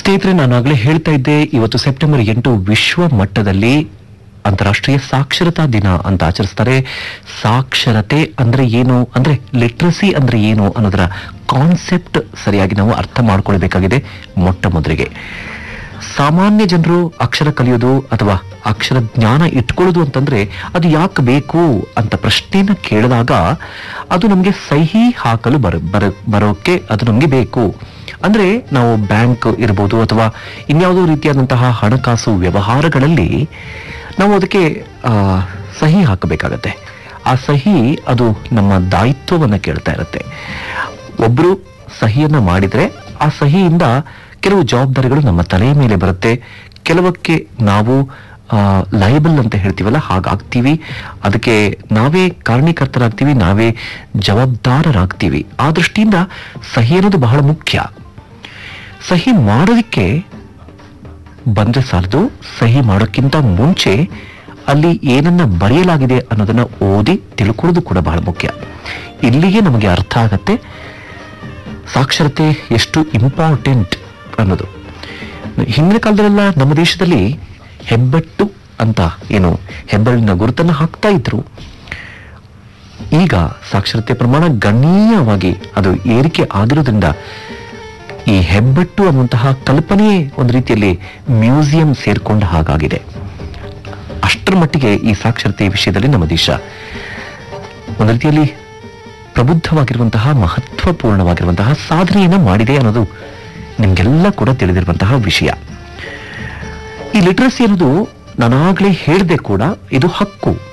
ಸ್ನೇಹಿತರೆ ನಾನಾಗಲೇ ಹೇಳ್ತಾ ಇದ್ದೆ ಇವತ್ತು ಸೆಪ್ಟೆಂಬರ್ ಎಂಟು ವಿಶ್ವ ಮಟ್ಟದಲ್ಲಿ ಅಂತಾರಾಷ್ಟ್ರೀಯ ಸಾಕ್ಷರತಾ ದಿನ ಅಂತ ಆಚರಿಸ್ತಾರೆ ಸಾಕ್ಷರತೆ ಅಂದ್ರೆ ಏನು ಅಂದ್ರೆ ಲಿಟ್ರಸಿ ಅಂದ್ರೆ ಏನು ಅನ್ನೋದರ ಕಾನ್ಸೆಪ್ಟ್ ಸರಿಯಾಗಿ ನಾವು ಅರ್ಥ ಮಾಡ್ಕೊಳ್ಬೇಕಾಗಿದೆ ಮೊಟ್ಟ ಮೊದಲಿಗೆ ಸಾಮಾನ್ಯ ಜನರು ಅಕ್ಷರ ಕಲಿಯೋದು ಅಥವಾ ಅಕ್ಷರ ಜ್ಞಾನ ಇಟ್ಕೊಳ್ಳೋದು ಅಂತಂದ್ರೆ ಅದು ಯಾಕೆ ಬೇಕು ಅಂತ ಪ್ರಶ್ನೆನ ಕೇಳಿದಾಗ ಅದು ನಮಗೆ ಸಹಿ ಹಾಕಲು ಬರ ಬರ ಬರೋಕೆ ಅದು ನಮಗೆ ಬೇಕು ಅಂದ್ರೆ ನಾವು ಬ್ಯಾಂಕ್ ಇರ್ಬೋದು ಅಥವಾ ಇನ್ಯಾವುದೋ ರೀತಿಯಾದಂತಹ ಹಣಕಾಸು ವ್ಯವಹಾರಗಳಲ್ಲಿ ನಾವು ಅದಕ್ಕೆ ಆ, ಸಹಿ ಹಾಕಬೇಕಾಗತ್ತೆ ಆ ಸಹಿ ಅದು ನಮ್ಮ ದಾಯಿತ್ವವನ್ನ ಕೇಳ್ತಾ ಇರುತ್ತೆ ಒಬ್ರು ಸಹಿಯನ್ನ ಮಾಡಿದ್ರೆ ಆ ಸಹಿಯಿಂದ ಕೆಲವು ಜವಾಬ್ದಾರಿಗಳು ನಮ್ಮ ತಲೆಯ ಮೇಲೆ ಬರುತ್ತೆ ಕೆಲವಕ್ಕೆ ನಾವು ಲಯಬಲ್ ಅಂತ ಹೇಳ್ತೀವಲ್ಲ ಹಾಗಾಗ್ತೀವಿ ಅದಕ್ಕೆ ನಾವೇ ಕಾರಣೀಕರ್ತರಾಗ್ತೀವಿ ನಾವೇ ಜವಾಬ್ದಾರರಾಗ್ತೀವಿ ಆ ದೃಷ್ಟಿಯಿಂದ ಸಹಿ ಅನ್ನೋದು ಬಹಳ ಮುಖ್ಯ ಸಹಿ ಮಾಡೋದಕ್ಕೆ ಬಂದ್ರೆ ಸಾಲದು ಸಹಿ ಮಾಡೋಕ್ಕಿಂತ ಮುಂಚೆ ಅಲ್ಲಿ ಏನನ್ನ ಬರೆಯಲಾಗಿದೆ ಅನ್ನೋದನ್ನ ಓದಿ ತಿಳ್ಕೊಳ್ಳೋದು ಕೂಡ ಬಹಳ ಮುಖ್ಯ ಇಲ್ಲಿಗೆ ನಮಗೆ ಅರ್ಥ ಆಗತ್ತೆ ಸಾಕ್ಷರತೆ ಎಷ್ಟು ಇಂಪಾರ್ಟೆಂಟ್ ಅನ್ನೋದು ಹಿಂದಿನ ಕಾಲದಲ್ಲೆಲ್ಲ ನಮ್ಮ ದೇಶದಲ್ಲಿ ಹೆಬ್ಬೆಟ್ಟು ಅಂತ ಏನು ಹೆಬ್ಬೆರಳಿನ ಗುರುತನ್ನ ಹಾಕ್ತಾ ಇದ್ರು ಈಗ ಸಾಕ್ಷರತೆ ಪ್ರಮಾಣ ಗಣನೀಯವಾಗಿ ಅದು ಏರಿಕೆ ಆಗಿರೋದ್ರಿಂದ ಈ ಹೆಬ್ಬೆಟ್ಟು ಅನ್ನುವಂತಹ ಕಲ್ಪನೆಯೇ ಒಂದು ರೀತಿಯಲ್ಲಿ ಮ್ಯೂಸಿಯಂ ಸೇರ್ಕೊಂಡ ಹಾಗಾಗಿದೆ ಅಷ್ಟರ ಮಟ್ಟಿಗೆ ಈ ಸಾಕ್ಷರತೆ ವಿಷಯದಲ್ಲಿ ನಮ್ಮ ದೇಶ ಒಂದು ರೀತಿಯಲ್ಲಿ ಪ್ರಬುದ್ಧವಾಗಿರುವಂತಹ ಮಹತ್ವಪೂರ್ಣವಾಗಿರುವಂತಹ ಸಾಧನೆಯನ್ನ ಮಾಡಿದೆ ಅನ್ನೋದು ನಿಮ್ಗೆಲ್ಲ ಕೂಡ ತಿಳಿದಿರುವಂತಹ ವಿಷಯ ಈ ಲಿಟ್ರಸಿ ಅನ್ನೋದು ನಾನಾಗ್ಲೇ ಹೇಳಿದೆ ಕೂಡ ಇದು ಹಕ್ಕು